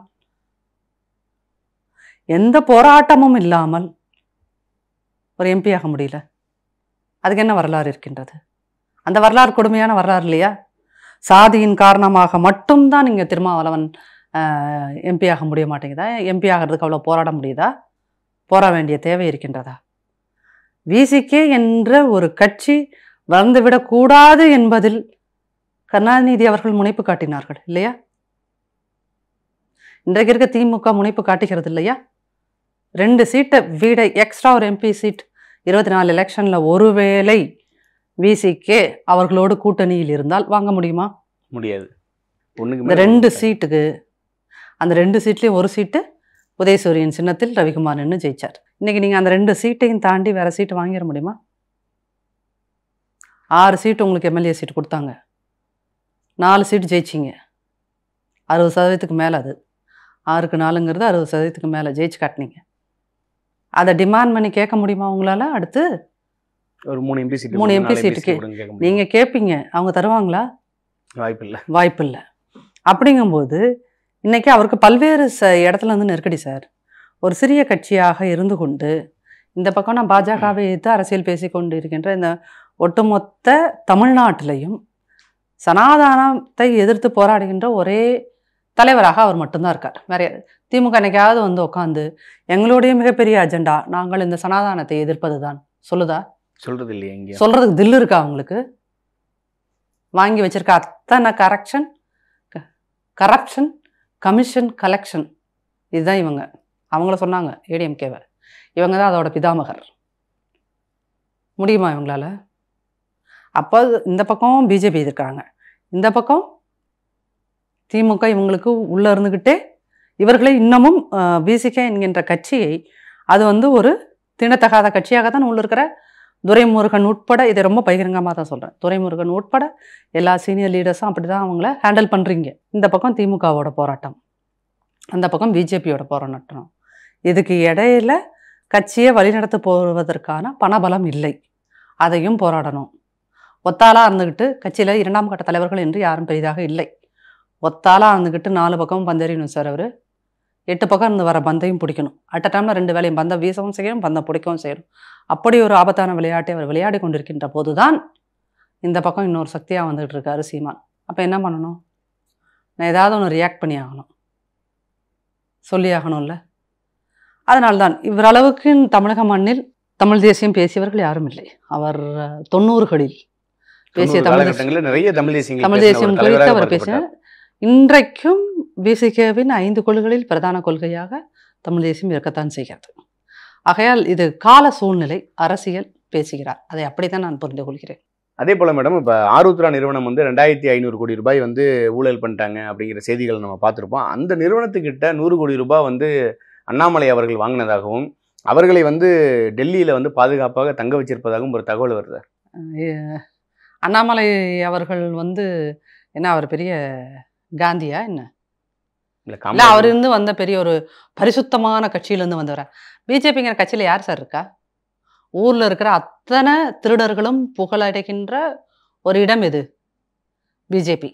எந்த போராட்டமும் இல்லாமல் ஒரு எம்பி ஆக முடியல அதுக்கு என்ன வரலாறு இருக்கின்றது அந்த வரலாறு கொடுமையான வரலாறு இல்லையா சாதியின் காரணமாக மட்டும்தான் இங்கே திருமாவளவன் எம்பி ஆக முடிய மாட்டேங்குதா எம்பி ஆகிறதுக்கு அவ்வளோ போராட முடியுதா போராட வேண்டிய தேவை இருக்கின்றதா விசிகே என்ற ஒரு கட்சி வளர்ந்துவிடக்கூடாது என்பதில் கருணாநிதி அவர்கள் முனைப்பு காட்டினார்கள் இல்லையா இன்றைக்கு இருக்க திமுக முனைப்பு காட்டுகிறது இல்லையா ரெண்டு சீட்டை வீட எக்ஸ்ட்ரா ஒரு எம்பி சீட் இருபத்தி நாலு எலெக்ஷனில் ஒருவேளை விசிகே அவர்களோடு கூட்டணியில் இருந்தால் வாங்க முடியுமா முடியாது ஒண்ணுக்கு இந்த மேல ரெண்டு ஒண்ணு சீட்டுக்கு அந்த ரெண்டு சீட்லேயும் ஒரு சீட்டு உதயசூரியன் சின்னத்தில் ரவிக்குமார் நின்று ஜெயிச்சார் இன்னைக்கு நீங்கள் அந்த ரெண்டு சீட்டையும் தாண்டி வேற சீட்டு வாங்கிட முடியுமா ஆறு சீட்டு உங்களுக்கு எம்எல்ஏ சீட்டு கொடுத்தாங்க நாலு சீட்டு ஜெயிச்சிங்க அறுபது சதவீதத்துக்கு மேலே அது ஆறுக்கு நாலுங்கிறது அறுபது சதவீதத்துக்கு மேலே ஜெயிச்சு காட்டினீங்க அதை டிமாண்ட் பண்ணி கேட்க முடியுமா உங்களால் அடுத்து ஒரு மூணு எம்பி சீட் மூணு MP சீட்டுக்கு நீங்கள் கேட்பீங்க அவங்க தருவாங்களா வாய்ப்பு இல்லை வாய்ப்பு இல்லை அப்படிங்கும்போது இன்னைக்கு அவருக்கு பல்வேறு ச இடத்துல இருந்து நெருக்கடி சார் ஒரு சிறிய கட்சியாக இருந்து கொண்டு இந்த பக்கம் நான் பாஜகவை எதிர்த்து அரசியல் பேசிக்கொண்டு இருக்கின்ற இந்த ஒட்டுமொத்த தமிழ்நாட்டிலையும் சனாதானத்தை எதிர்த்து போராடுகின்ற ஒரே தலைவராக அவர் மட்டும்தான் இருக்கார் வேற யாரு- திமுக என்னைக்காவது வந்து உட்காந்து எங்களுடைய மிகப்பெரிய அஜெண்டா நாங்கள் இந்த சனாதானத்தை எதிர்ப்பது தான் சொல்லுதா சொல்றது இல்லையா எங்கேயும் சொல்றதுக்கு தில்லு இருக்கா அவங்களுக்கு வாங்கி வச்சிருக்க அத்தனை கரெக்ஷன் கரப்ஷன் கமிஷன் கலெக்ஷன் இதுதான் இவங்க அவங்கள சொன்னாங்க ஏடிஎம்கேவை இவங்க தான் அதோட பிதாமகர் முடியுமா இவங்களால அப்போ இந்த பக்கம் பிஜேபி எதிர்க்கிறாங்க இந்த பக்கம் திமுக இவங்களுக்கு உள்ளே இருந்துக்கிட்டே இவர்களை இன்னமும் பிசிகே என்கின்ற கட்சியை அது வந்து ஒரு திணத்தகாத கட்சியாக தான் உள்ள இருக்கிற துரைமுருகன் உட்பட இதை ரொம்ப பகிரங்கமாக தான் சொல்கிறேன் துரைமுருகன் உட்பட எல்லா சீனியர் லீடர்ஸும் அப்படி தான் அவங்கள ஹேண்டில் பண்ணுறீங்க இந்த பக்கம் திமுகவோட போராட்டம் அந்த பக்கம் பிஜேபியோட போராட்டம் இதுக்கு இடையில கட்சியை வழிநடத்த போவதற்கான பணபலம் இல்லை அதையும் போராடணும் ஒத்தாளாக இருந்துக்கிட்டு கட்சியில் இரண்டாம் கட்ட தலைவர்கள் என்று யாரும் பெரிதாக இல்லை ஒத்தாளாக இருந்துக்கிட்டு நாலு பக்கமும் பந்தெறியணும் சார் அவர் எட்டு பக்கம் இருந்து வர பந்தையும் பிடிக்கணும் அட் அ டைமில் ரெண்டு வேலையும் பந்தம் வீசவும் செய்யணும் பந்தம் பிடிக்கவும் செய்யணும் அப்படி ஒரு ஆபத்தான விளையாட்டை அவர் விளையாடி கொண்டிருக்கின்ற போதுதான் இந்த பக்கம் இன்னொரு சக்தியாக வந்துகிட்டு இருக்காரு சீமான் அப்போ என்ன பண்ணணும் நான் ஏதாவது ஒன்று ரியாக்ட் பண்ணி ஆகணும் சொல்லி ஆகணும்ல அதனால்தான் இவரளவுக்கு தமிழக மண்ணில் தமிழ் தேசியம் பேசியவர்கள் யாரும் இல்லை அவர் அஹ், தொண்ணூறுகளில் பேசிய தொண்ணூறு தமிழ் தேசியம் காலகட்டங்களில் நிறைய தமிழ் தேசியங்கள் தமிழ் பேசின தேசியம் ஒரு குறித்து தலைவராக அவர் பேச பார்க்கப்பட்டார். இன்றைக்கும் பிசிகேவின் ஐந்து கொள்கைகளில் பிரதான கொள்கையாக தமிழ் தேசியம் இருக்கத்தான் செய்கிறது ஆகையால் இது கால சூழ்நிலை அரசியல் பேசுகிறார் அதை அப்படித்தான் நான் புரிந்து கொள்கிறேன் அதே போல மேடம் இப்போ ஆருத்ரா நிறுவனம் வந்து ரெண்டாயிரத்தி ஐநூறு கோடி ரூபாய் வந்து ஊழல் பண்ணிட்டாங்க அப்படிங்கிற செய்திகள் நம்ம பார்த்துருப்போம் அந்த நிறுவனத்துக்கிட்ட நூறு கோடி ரூபாய் வந்து அண்ணாமலை அவர்கள் வாங்கினதாகவும் அவர்களை வந்து டெல்லியில வந்து பாதுகாப்பாக தங்க வச்சிருப்பதாகவும் ஒரு தகவல் வருது அஹ் அண்ணாமலை அவர்கள் வந்து என்ன அவர் பெரிய காந்தியா என்ன இல்ல இல்ல அவர் காமராஜர் இருந்து வந்த பெரிய ஒரு பரிசுத்தமான கட்சியிலேருந்து வந்தவரா பிஜேபிங்கிற கட்சியில் யார் சார் இருக்கா ஊர்ல இருக்கிற அத்தனை திருடர்களும் புகழடைகின்ற ஒரு இடம் எது பிஜேபி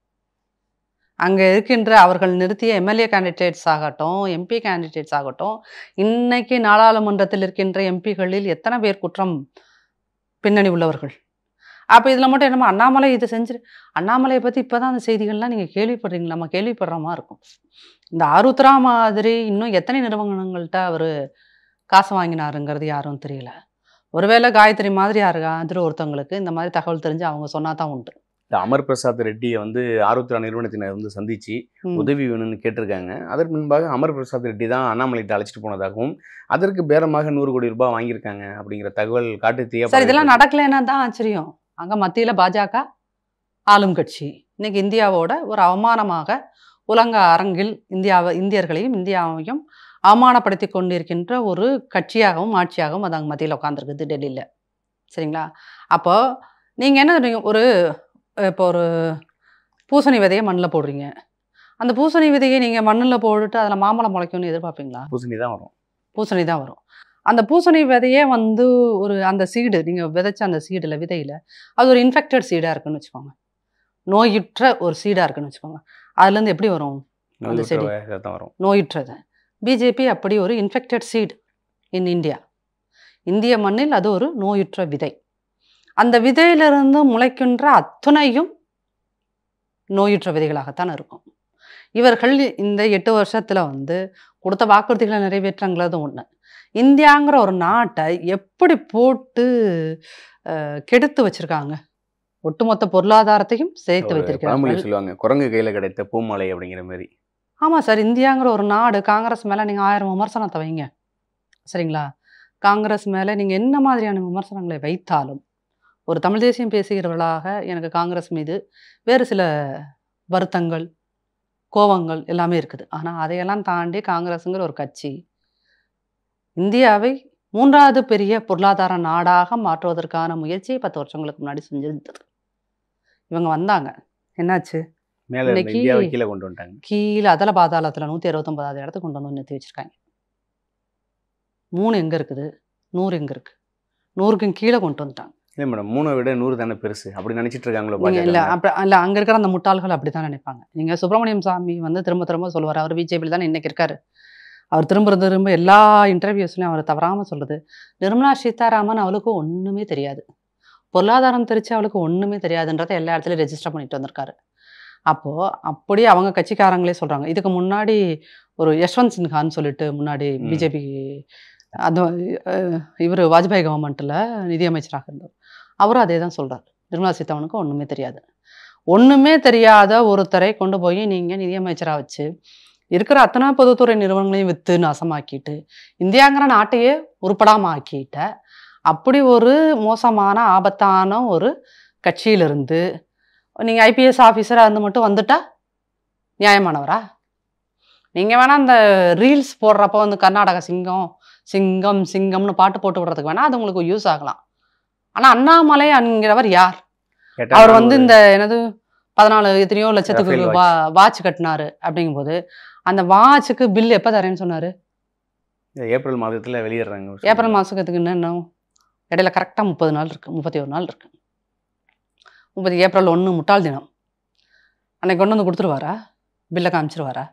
அங்கே இருக்கின்ற அவர்கள் நிறுத்திய எம்எல்ஏ கேண்டிடேட்ஸ் ஆகட்டும் எம்பி கேண்டிடேட்ஸ் ஆகட்டும் இன்னைக்கு நாடாளுமன்றத்தில் இருக்கின்ற எம்பிகளில் எத்தனை பேர் குற்றம் பின்னணி உள்ளவர்கள் அப்போ இதில் மட்டும் என்னமோ அண்ணாமலை இது செஞ்சு அண்ணாமலையை பற்றி இப்போ தான் அந்த செய்திகள்லாம் நீங்கள் கேள்விப்படுறீங்களா நம்ம கேள்விப்படுற மாதிரி இருக்கும் இந்த ஆருத்ரா மாதிரி இன்னும் எத்தனை நிறுவனங்கள்கிட்ட அவர் காசு வாங்கினாருங்கிறது யாரும் தெரியல ஒருவேளை காயத்ரி மாதிரி யாருக்காவது ஒருத்தவங்களுக்கு இந்த மாதிரி தகவல் தெரிஞ்சு அவங்க சொன்னா தான் உண்டு இந்த அமர் பிரசாத் ரெட்டியை வந்து ஆருத்ரா நிறுவனத்தினர் வந்து சந்திச்சு ம். உதவி வேணும்னு கேட்டிருக்காங்க அதற்கு முன்பாக அமர் பிரசாத் ரெட்டி தான் அண்ணாமலைகிட்ட அழைச்சிட்டு போனதாகவும் அதற்கு பேரமாக நூறு கோடி ரூபாய் வாங்கியிருக்காங்க அப்படிங்கிற தகவல் காட்டு தீயா சார் இதெல்லாம் பரவிட்டு நடக்கலைன்னா தான் ஆச்சரியம் அங்கே மத்தியில் பாஜக ஆளும் கட்சி இன்னைக்கு இந்தியாவோட ஒரு அவமானமாக உலக அரங்கில் இந்தியாவை இந்தியர்களையும் இந்தியாவையும் அவமானப்படுத்தி கொண்டிருக்கின்ற ஒரு கட்சியாகவும் ஆட்சியாகவும் அது அங்கே மத்தியில் உட்காந்துருக்குது டெல்லியில் சரிங்களா அப்போ நீங்கள் என்ன பண்ணுவீங்க? ஒரு இப்போ ஒரு பூசணி விதையை மண்ணில் போடுறீங்க அந்த பூசணி விதையை நீங்கள் மண்ணில் போட்டுட்டு அதில் மாம்பழம் முளைக்கும்னு எதிர்பார்ப்பீங்களா பூசணி தான் வரும் பூசணி தான் வரும் அந்த பூசணி விதையே வந்து ஒரு அந்த சீடு நீங்கள் விதைச்ச அந்த சீடில் விதையில் அது ஒரு இன்ஃபெக்டட் சீடாக இருக்குன்னு வச்சுக்கோங்க நோயுற்ற ஒரு சீடாக இருக்குன்னு வச்சுக்கோங்க அதுலேருந்து எப்படி வரும் அந்த நோயுற்ற செடி. வகையாக தான் வரும் நோயுற்றது பிஜேபி அப்படி ஒரு இன்ஃபெக்டட் சீட் இன் இந்தியா இந்திய மண்ணில் அது ஒரு நோயுற்ற விதை அந்த விதையிலிருந்து முளைக்கின்ற அத்துணையும் நோயுற்ற விதைகளாகத்தான் இருக்கும் இவர்கள் இந்த எட்டு வருஷத்துல வந்து கொடுத்த வாக்குறுதிகளை நிறைவேற்றங்கிறது ஒண்ணு இந்தியாங்கிற ஒரு நாட்டை எப்படி போட்டு அஹ், கெடுத்து வச்சிருக்காங்க ஒட்டுமொத்த பொருளாதாரத்தையும் சேர்த்து ஒரு பழமொழி வைத்திருக்கிறார்கள் சொல்லுவாங்க குரங்கு கையில கிடைத்த பூமாலை அப்படிங்கிற மாதிரி ஆமாம் சார் இந்தியாங்கிற ஒரு நாடு காங்கிரஸ் மேலே நீங்கள் ஆயிரம் விமர்சனத்தை வைங்க சரிங்களா காங்கிரஸ் மேலே நீங்கள் என்ன மாதிரியான விமர்சனங்களை வைத்தாலும் ஒரு தமிழ் தேசியம் பேசுகிறவர்களாக எனக்கு காங்கிரஸ் மீது வேறு சில வருத்தங்கள் கோபங்கள் எல்லாமே இருக்குது ஆனால் அதையெல்லாம் தாண்டி காங்கிரஸுங்கிற ஒரு கட்சி இந்தியாவை மூன்றாவது பெரிய பொருளாதார நாடாக மாற்றுவதற்கான முயற்சியை பத்து வருஷங்களுக்கு முன்னாடி செஞ்சிருந்தது இவங்க வந்தாங்க என்னாச்சு மேல இருந்த இன்னைக்கு- இந்தியாவை கீழே கொண்டு வந்துட்டாங்க கீழே அதல பாதாளத்தில் நூற்றி அறுபத்தொம்பதாவது இடத்துக்கு கொண்டு வந்து நிறுத்தி வச்சிருக்காங்க மூணு எங்கே இருக்குது நூறு எங்கே இருக்குது நூறுக்கும் கீழே கொண்டு வந்துட்டாங்க இல்லை மேடம் மூணை விட நூறு தானே பெருசு அப்படி நினைச்சிட்டு இருக்காங்களோ நீங்க இல்ல பாஜக அப்ப இல்ல அங்க இருக்கிற அந்த முட்டாள்கள் அப்படித்தான் நினைப்பாங்க நீங்க சுப்பிரமணியம் சாமி வந்து திரும்ப திரும்ப சொல்லுவார் அவர் பிஜேபியில் தானே இன்னைக்கு இருக்காரு அவர் திரும்ப திரும்ப எல்லா இன்டர்வியூஸ்லையும் அவர் தவறாம சொல்றது நிர்மலா சீதாராமன் அவளுக்கு ஒண்ணுமே தெரியாது பொருளாதாரம் தெரிச்சு அவளுக்கு ஒண்ணுமே தெரியாதுன்றதை எல்லா இடத்துலயும் ரெஜிஸ்டர் பண்ணிட்டு வந்திருக்காரு அப்போ அப்படி அவங்க கட்சிக்காரங்களே சொல்றாங்க இதுக்கு முன்னாடி ஒரு யஷ்வந்த் சின்ஹான்னு சொல்லிட்டு முன்னாடி ம். பிஜேபி அது இவர் வாஜ்பாய் கவர்மெண்ட்டில் நிதியமைச்சராக இருந்தார் அவரும் அதே தான் சொல்றாரு நிர்மலா சீதாராமனுக்கு ஒண்ணுமே தெரியாது ஒண்ணுமே தெரியாத ஒருத்தரை கொண்டு போய் நீங்க நிதியமைச்சரா வச்சு இருக்கிற அத்தனை பொதுத்துறை நிறுவனங்களையும் வித்து நாசமாக்கிட்டு இந்தியாங்கிற நாட்டையே உருப்படாம ஆக்கிட்ட அப்படி ஒரு மோசமான ஆபத்தான ஒரு கட்சியிலிருந்து நீங்க ஐபிஎஸ் ஆஃபீஸராக இருந்து மட்டும் வந்துட்டா நியாயமானவரா நீங்க வேணா அந்த ரீல்ஸ் போடுறப்ப வந்து கர்நாடக சிங்கம் சிங்கம் சிங்கம்னு பாட்டு போட்டு விடுறதுக்கு வேணா அது உங்களுக்கு யூஸ் ஆகலாம் ஆனா அண்ணாமலை என்கிறவர் யார் கேட்டா அவர் நான் வந்து ஒரு- இந்த என்னது பதினாலு எத்தனையோ லட்சத்துக்கு Rafael வா வாட்ச் கட்டினாரு அப்படிங்கும்போது அந்த வாட்சுக்கு பில் எப்போ தரேன்னு சொன்னாரு ஏப்ரல் மாதத்துல வெளியிடுறாங்க ஒரு ஏப்ரல் மாதத்துக்கு இன்னும் இடையில கரெக்டாக முப்பது நாள் இருக்கு முப்பத்தி ஒரு நாள் இருக்கு முப்பது ஏப்ரல் ஒன்று முட்டாள் தினம் அன்னைக்கு கொண்டு வந்து கொடுத்துருவாரா பில்லை காமிச்சிருவாரா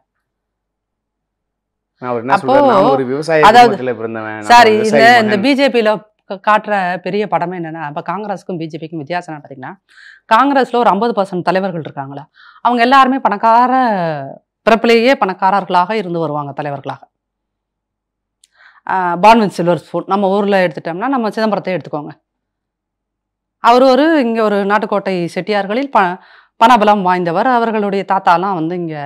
அவர் என்ன அப்போ, சொல்றாரு நான் ஒரு விவசாய அதாவது- குடும்பத்துல பிறந்தவன் நான் சாரி ஒரு இந்த விவசாயி இந்த மகன். பிஜேபியில் காட்டுற பெரிய படமே என்னன்னா இப்போ காங்கிரஸுக்கும் பிஜேபிக்கும் வித்தியாசம் என்ன பார்த்தீங்கன்னா காங்கிரஸில் ஒரு ஐம்பது பர்சன்ட் தலைவர்கள் இருக்காங்களா அவங்க எல்லாருமே பணக்கார பிறப்பிலேயே பணக்காரர்களாக இருந்து வருவாங்க தலைவர்களாக பான்வின் சில்வர் ஸ்பூன் நம்ம ஊரில் எடுத்துட்டோம்னா நம்ம சிதம்பரத்தை எடுத்துக்கோங்க அவர் ஒரு இங்கே ஒரு நாட்டுக்கோட்டை செட்டியார்களில் ப பணபலம் வாய்ந்தவர் அவர்களுடைய தாத்தாலாம் வந்து இங்கே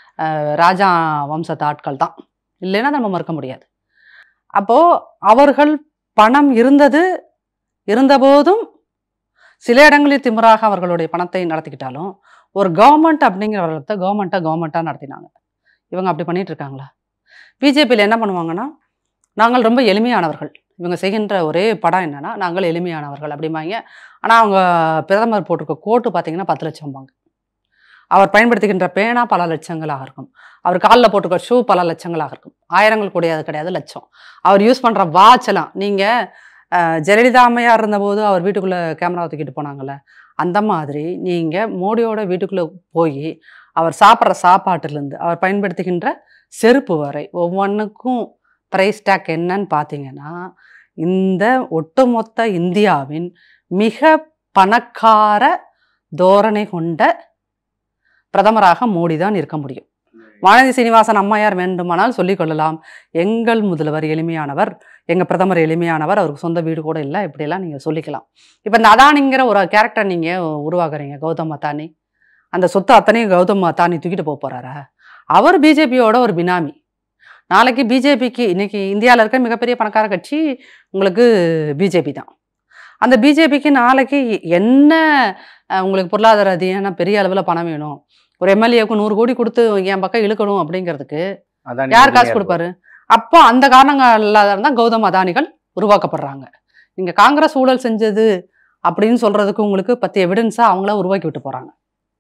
ராஜா வம்சத்து ஆட்கள் தான் இல்லைன்னா நம்ம மறுக்க முடியாது அப்போது அவர்கள் பணம் இருந்தது இருந்தபோதும் சில இடங்களில் திமிராக அவர்களுடைய பணத்தை நடத்திக்கிட்டாலும் ஒரு கவர்மெண்ட் அப்படிங்கிறவர்களை கவர்மெண்ட்டாக கவர்மெண்ட்டாக நடத்தினாங்க இவங்க அப்படி பண்ணிட்டு இருக்காங்களா பிஜேபியில் என்ன பண்ணுவாங்கன்னா நாங்கள் ரொம்ப எளிமையானவர்கள் இவங்க செய்கின்ற ஒரே படம் என்னன்னா நாங்கள் எளிமையானவர்கள் அப்படிம்பாங்க ஆனால் அவங்க பிரதமர் போட்டிருக்க கோட்டு பார்த்தீங்கன்னா பத்து லட்சம்பாங்க அவர் பயன்படுத்துகின்ற பேனா பல லட்சங்களாக இருக்கும் அவர் காலில் போட்டிருக்க ஷூ பல லட்சங்களாக இருக்கும் ஆயிரங்கள் கூடியது கிடையாது லட்சம் அவர் யூஸ் பண்ணுற வாட்ச் எல்லாம் நீங்கள் ஜெயலலிதா அம்மையார் இருந்தபோது அவர் வீட்டுக்குள்ளே கேமரா தூக்கிட்டு போனாங்கல்ல அந்த மாதிரி நீங்கள் மோடியோட வீட்டுக்குள்ளே போய் அவர் சாப்பிட்ற சாப்பாட்டுலேருந்து அவர் பயன்படுத்துகின்ற செருப்பு வரை ஒவ்வொன்றுக்கும் ப்ரைஸ் டேக் என்னன்னு பார்த்தீங்கன்னா இந்த ஒட்டுமொத்த இந்தியாவின் மிக பணக்கார தோரணை கொண்ட பிரதமராக மோடி தான் இருக்க முடியும் வானதி சீனிவாசன் அம்மையார் வேண்டுமானால் சொல்லிக் கொள்ளலாம் எங்கள் முதல்வர் எளிமையானவர் எங்கள் பிரதமர் எளிமையானவர் அவருக்கு சொந்த வீடு கூட இல்லை இப்படியெல்லாம் நீங்கள் சொல்லிக்கலாம் இப்போ இந்த அதானிங்கிற ஒரு கேரக்டர் நீங்கள் உருவாக்குறீங்க கௌதம் அத்தானி அந்த சொத்து அத்தனையும் கௌதம் அத்தானி தூக்கிட்டு போக போகிறாரா அவர் பிஜேபியோட ஒரு பினாமி நாளைக்கு பிஜேபிக்கு இன்னைக்கு இந்தியாவில் இருக்க மிகப்பெரிய பணக்கார கட்சி உங்களுக்கு பிஜேபி தான் அந்த பிஜேபிக்கு நாளைக்கு என்ன அஹ், உங்களுக்கு பொருளாதார ரீதியான பெரிய அளவில் பணம் வேணும் ஒரு எம்எல்ஏக்கு நூறு கோடி கொடுத்து என் பக்கம் இழுக்கணும் அப்படிங்கிறதுக்கு அதானி யார் காசு உறுதுணையா கொடுப்பாரு அப்போ அந்த காரணங்களால தான் கௌதம் அதானிகள் உருவாக்கப்படுறாங்க நீங்க காங்கிரஸ் ஊழல் செஞ்சது அப்படின்னு சொல்றதுக்கு உங்களுக்கு பத்து எவிடன்ஸா அவங்கள உருவாக்கி விட்டு போறாங்க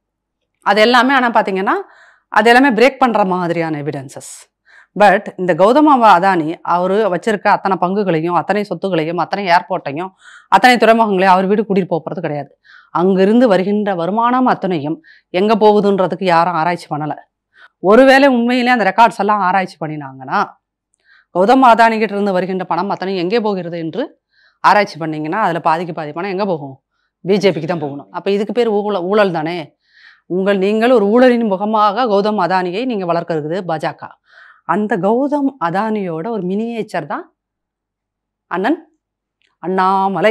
அது எல்லாமே ஆனா பாத்தீங்கன்னா அது எல்லாமே பிரேக் பண்ற மாதிரியான எவிடன்சஸ் பட் இந்த கௌதம் அவ- அதானி அவர் வச்சிருக்க அத்தனை பங்குகளையும் அத்தனை சொத்துகளையும் அத்தனை ஏர்போர்ட்டையும் அத்தனை துறைமுகங்களையும் அவர் வீடு கூட்டிட்டு போக போறது கிடையாது அங்கிருந்து வருகின்ற வருமானம் அத்தனையும் எங்க போகுதுன்றதுக்கு யாரும் ஆராய்ச்சி பண்ணல ஒருவேளை உண்மையிலே அந்த ரெக்கார்ட்ஸ் எல்லாம் ஆராய்ச்சி பண்ணினாங்கன்னா கௌதம் அதானி கிட்ட இருந்து வருகின்ற பணம் அத்தனை எங்கே போகிறது என்று ஆராய்ச்சி பண்ணீங்கன்னா அதில் பாதிக்கு பாதி பணம் எங்கே போகும் பிஜேபிக்கு தான் போகணும் அப்போ இதுக்கு பேர் ஊழல் ஊழல் தானே உங்கள் நீங்கள் ஒரு ஊழலின் முகமாக கௌதம் அதானியை நீங்கள் வளர்க்கறது பாஜக அந்த கௌதம் அதானியோட ஒரு மினியேச்சர் தான் அண்ணன் அண்ணாமலை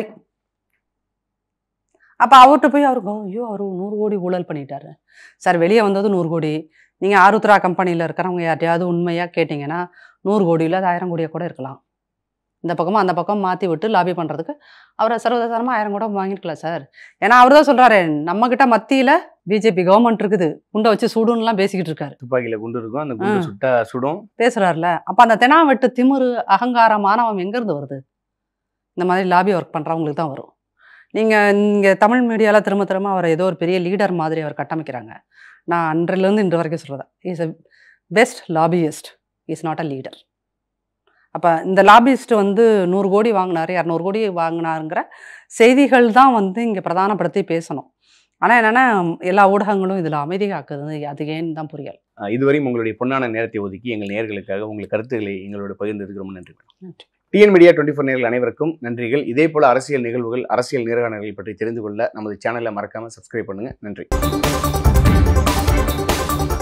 அப்போ அவர்கிட்ட போய் அவர் கௌ- ஐயோ அவர் நூறு கோடி ஊழல் பண்ணிட்டாரு சார் வெளியே வந்தது நூறு கோடி நீங்கள் ஆருத்ரா கம்பெனியில் இருக்கிறவங்க யார்ட்டையாவது உண்மையாக கேட்டிங்கன்னா நூறு கோடியில் அது ஆயிரம் கோடியாக கூட இருக்கலாம் இந்த பக்கமும் அந்த பக்கம் மாற்றி விட்டு லாபி பண்ணுறதுக்கு அவரை சர்வசாதாரணமாக ஆயிரம் கூட வாங்கிருக்கலாம் சார் ஏன்னா அவர் தான் சொல்கிறாரு நம்மக்கிட்ட மத்தியில் பிஜேபி கவர்மெண்ட் இருக்குது குண்டை வச்சு சுடுன்னுலாம் பேசிக்கிட்டு இருக்காரு துப்பாக்கியில குண்டு இருக்கும் அந்த குண்டு ஆ. சுட்டா சுடும் பேசுகிறாருல அப்போ அந்த தெனாவெட்டு திமிரு அகங்காரமானவன் எங்கேருந்து வருது இந்த மாதிரி லாபி ஒர்க் பண்ணுறவங்களுக்கு தான் வரும் நீங்கள் இங்கே தமிழ் மீடியாவில் திரும்ப திரும்ப அவரை ஏதோ ஒரு பெரிய லீடர் மாதிரி அவர் கட்டமைக்கிறாங்க நான் அன்றிலிருந்து இன்று வரைக்கும் சொல்கிறதா is a best lobbyist is not a leader அப்போ இந்த லாபிஸ்ட் வந்து நூறு கோடி வாங்கினாரு இரநூறு கோடி வாங்கினாருங்கிற செய்திகள் தான் வந்து இங்கே பிரதானப்படுத்தி பேசணும் ஆனால் என்னென்னா எல்லா ஊடகங்களும் இதில் அமைதி காக்குது அது ஏன்னு தான் புரியல அஹ் இதுவரையும் உங்களுடைய பொன்னான நேரத்தை ஒதுக்கி எங்கள் நேர்களுக்காக உங்கள் கருத்துக்களை எங்களோட பகிர்ந்ததுக்கு ரொம்ப நன்றி மேடம் நன்றி டிஎன் மீடியா டுவெண்ட்டி ஃபோர் நேர்கள் அனைவருக்கும் நன்றிகள் இதே போல அரசியல் நிகழ்வுகள் அரசியல் நேர்காணல்கள் பற்றி தெரிந்து கொள்ள நமது சேனலை மறக்காம சப்ஸ்கிரைப் பண்ணுங்க நன்றி